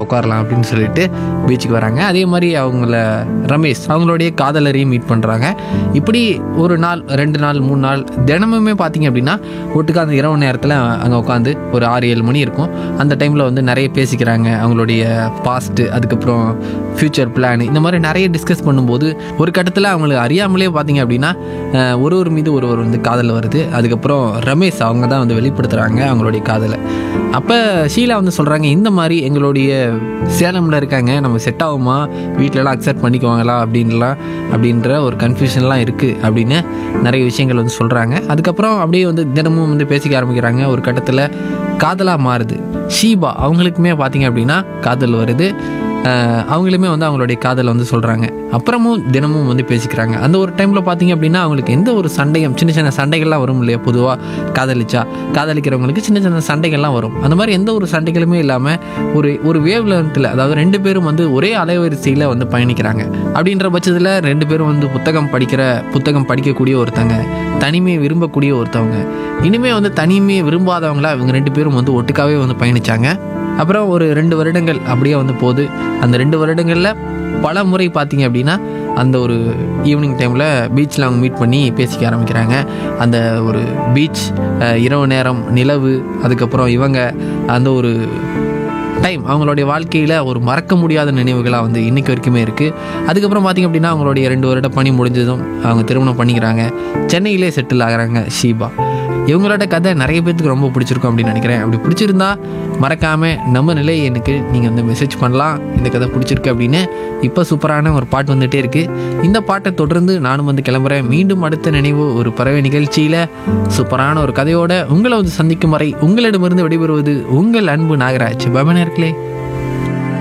உட்காரலாம் அப்படின்னு சொல்லிட்டு பீச்சுக்கு வராங்க அதே மாதிரி அவங்கள ரமேஷ் அவங்களுடைய காதலரையும் மீட் பண்ணுறாங்க இப்படி ஒரு நாள் ரெண்டு நாள் மூணு நாள் தினமுமே பார்த்தீங்க அப்படின்னா ஒட்டுக்கா அந்த இரவு நேரத்தில் அங்கே உட்காந்து ஒரு ஆறு ஏழு மணி இருக்கும் அந்த டைமில் வந்து நிறைய பேசிக்கிறாங்க அவங்களுடைய பாஸ்ட்டு அதுக்கப்புறம் ஃப்யூச்சர் பிளான் இந்த மாதிரி நிறைய டிஸ்கஸ் பண்ணும்போது ஒரு கட்டத்தில் அவங்களுக்கு அறியாமலே பார்த்தீங்க அப்படின்னா அஹ், ஒருவர் மீது ஒருவர் வந்து காதல் வருது அதுக்கப்புறம் ரமேஷ் அவங்க தான் வந்து வெளிப்படுத்துகிறாங்க அவங்களுடைய காதலை அப்போ ஷீலா வந்து சொல்கிறாங்க இந்த மாதிரி எங்களுடைய சேலமில் இருக்காங்க நம்ம செட் ஆகுமா வீட்டிலலாம் அக்செப்ட் பண்ணிக்குவாங்களா அப்படின்லாம் அப்படின்ற ஒரு கன்ஃபியூஷன்லாம் இருக்குது அப்படின்னு நிறைய விஷயங்கள் வந்து சொல்கிறாங்க அதுக்கப்புறம் அப்படியே வந்து தினமும் வந்து பேசிக்க ஆரம்பிக்கிறாங்க ஒரு கட்டத்தில் காதலாக மாறுது ஷீபா அவங்களுக்குமே பார்த்தீங்க அப்படின்னா காதல் வருது அஹ் அவங்களுமே வந்து அவங்களுடைய காதலை வந்து சொல்கிறாங்க அப்புறமும் தினமும் வந்து பேசிக்கிறாங்க அந்த ஒரு டைமில் பார்த்தீங்க அப்படின்னா அவங்களுக்கு எந்த ஒரு சண்டையும் சின்ன சின்ன சண்டைகள்லாம் வரும் இல்லையா பொதுவாக காதலிச்சா காதலிக்கிறவங்களுக்கு சின்ன சின்ன சண்டைகள்லாம் வரும் அந்த மாதிரி எந்த ஒரு சண்டைகளுமே இல்லாமல் ஒரு ஒரு வேவ் லென்த்தில் அதாவது ரெண்டு பேரும் வந்து ஒரே அலைவரிசையில் வந்து பயணிக்கிறாங்க அப்படின்ற பட்சத்தில் ரெண்டு பேரும் வந்து புத்தகம் படிக்கிற புத்தகம் படிக்கக்கூடிய ஒருத்தங்க தனிமையை விரும்பக்கூடிய ஒருத்தவங்க இனிமே வந்து தனிமையை விரும்பாதவங்களா இவங்க ரெண்டு பேரும் வந்து ஒட்டுக்காவே வந்து பயணிச்சாங்க அப்புறம் ஒரு ரெண்டு வருடங்கள் அப்படியே வந்து போகுது அந்த ரெண்டு வருடங்களில் பல முறை பார்த்தீங்க அப்படின்னா அந்த ஒரு ஈவினிங் டைமில் பீச்சில் அவங்க மீட் பண்ணி பேசிக்க ஆரம்பிக்கிறாங்க அந்த ஒரு பீச் இரவு நேரம் நிலவு அதுக்கப்புறம் இவங்க அந்த ஒரு டைம் அவங்களுடைய வாழ்க்கையில் ஒரு மறக்க முடியாத நினைவுகளாக வந்து இன்னைக்கு வரைக்குமே இருக்குது அதுக்கப்புறம் பார்த்திங்க அப்படின்னா அவங்களுடைய ரெண்டு வருட பணி முடிஞ்சதும் அவங்க திருமணம் பண்ணிக்கிறாங்க சென்னையிலே செட்டில் ஆகுறாங்க ஷீபா இவங்களோட கதை நிறைய பேர்த்துக்கு ரொம்ப பிடிச்சிருக்கும் அப்படின்னு நினைக்கிறேன் அப்படி பிடிச்சிருந்தா மறக்காமல் நம்ம நிலை எனக்கு நீங்கள் வந்து மெசேஜ் பண்ணலாம் இந்த கதை பிடிச்சிருக்கு அப்படின்னு இப்போ சூப்பரான ஒரு பாட்டு வந்துகிட்டே இருக்குது இந்த பாட்டை தொடர்ந்து நானும் வந்து கிளம்புறேன் மீண்டும் அடுத்த நினைவு ஒரு பறவை நிகழ்ச்சியில் சூப்பரான ஒரு கதையோட உங்களை வந்து சந்திக்கும் வரை உங்களிடமிருந்து விடைபெறுவது உங்கள் அன்பு நாகராஜ் பபனர்களே